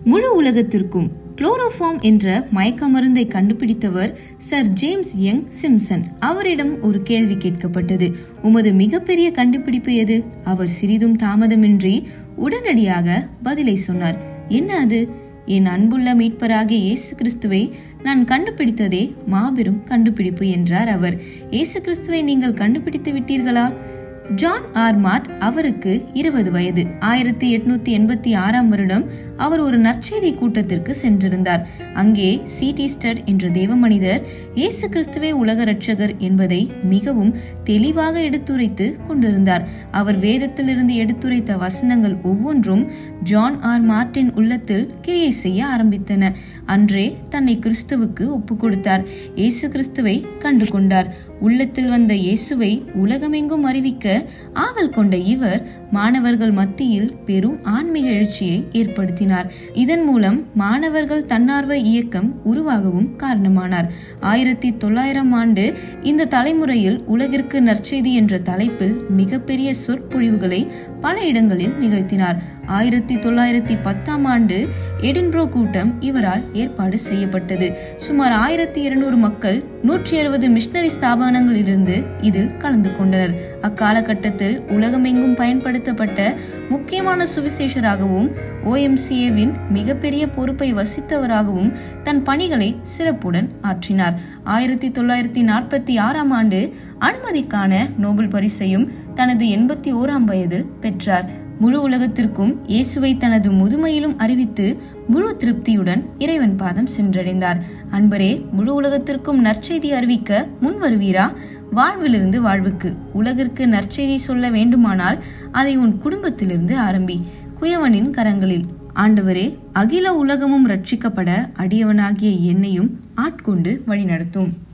முழு உலகத்திற்கும் குளோரோஃபார்ம் என்ற மயக்க மருந்தை கண்டுபிடித்தவர் சர் ஜேம்ஸ் யங் சிம்சன் அவரிடம் ஒரு கேள்வி கேட்கப்பட்டது உமது மிகப்பெரிய கண்டுபிடிப்பு எது அவர் சிறிதும் தாமதமின்றி உடனடியாக பதிலை சொன்னார் என்ன அது என் அன்புள்ள மீட்பராகிய இயேசு கிறிஸ்துவை நான் கண்டுபிடித்ததே மாபெரும் கண்டுபிடிப்பு என்றார் அவர் இயேசு கிறிஸ்துவை நீங்கள் கண்டுபிடித்து விட்டீர்களா ஜான் ஆர் மார்ட் அவருக்கு இருபது வயது ஆயிரத்தி எட்நூத்தி எண்பத்தி ஆறாம் வருடம் அவர் ஒரு நற்செய்தி கூட்டத்திற்கு சென்றிருந்தார் அங்கே சிடி ஸ்டட் என்ற தேவ மனிதர் இயேசு கிறிஸ்துவே உலக இரட்சகர் என்பதை மிகவும் தெளிவாக எடுத்துரைத்து கொண்டிருந்தார் அவர் வேதத்திலிருந்து எடுத்துரைத்த வசனங்கள் ஒவ்வொன்றும் ஜான் ஆர் மார்ட்டின் உள்ளத்தில் கிரியை செய்ய ஆரம்பித்தன அன்றே தன்னை கிறிஸ்துவுக்கு ஒப்பு கொடுத்தார் இயேசு கிறிஸ்துவை கண்டு கொண்டார் உள்ளத்தில் வந்த இயேசுவை உலகமெங்கும் அறிவிக்க ஆவல் கொண்ட இவர் மாணவர்கள் மத்தியில் பெரும் ஆன்மீக எழுச்சியை ஏற்படுத்தினார் இதன் மூலம் மாணவர்கள் தன்னார்வ இயக்கம் உருவாகவும் காரணமானார் ஆயிரத்தி தொள்ளாயிரம் ஆண்டு இந்த தலைமுறையில் உலகிற்கு நற்செய்தி என்ற தலைப்பில் மிகப்பெரிய சொற்பொழிவுகளை பல இடங்களில் நிகழ்த்தினார் ஆயிரத்தி தொள்ளாயிரத்தி பத்தாம் ஆண்டு எடின்ப்ரோ கூட்டம் இவரால் ஏற்பாடு செய்யப்பட்டது சுமார் ஆயிரத்தி இருநூறு மக்கள் நூற்றி அறுபது மிஷனரி ஸ்தாபனங்களிலிருந்து இதில் கலந்து கொண்டனர் அக்காலகட்டத்தில் உலகமெங்கும் பயன்படுத்தப்பட்ட முக்கியமான சுவிசேஷராகவும் ஓஎம்சிஏவின் மிகப்பெரிய பொறுப்பை வசித்தவராகவும் தன் பணிகளை சிறப்புடன் ஆற்றினார் ஆயிரத்தி தொள்ளாயிரத்தி நாற்பத்தி ஆறாம் ஆண்டு அனுமதிக்கான நோபல் பரிசையும் தனது எண்பத்தி ஓராம் வயதில் பெற்றார் முழு உலகத்திற்கும் இயேசுவை தனது முதுமையிலும் அறிவித்து முழு திருப்தியுடன் இறைவன் பாதம் சென்றடைந்தார் அன்பரே முழு உலகத்திற்கும் நற்செய்தி அறிவிக்க முன் வருவீரா வாழ்விலிருந்து வாழ்வுக்கு உலகிற்கு நற்செய்தி சொல்ல வேண்டுமானால் அதை உன் குடும்பத்திலிருந்து ஆரம்பி குயவனின் கரங்களில் ஆண்டவரே அகில உலகமும் ரட்சிக்கப்பட அடியவனாகிய என்னையும் ஆட்கொண்டு வழிநடத்தும்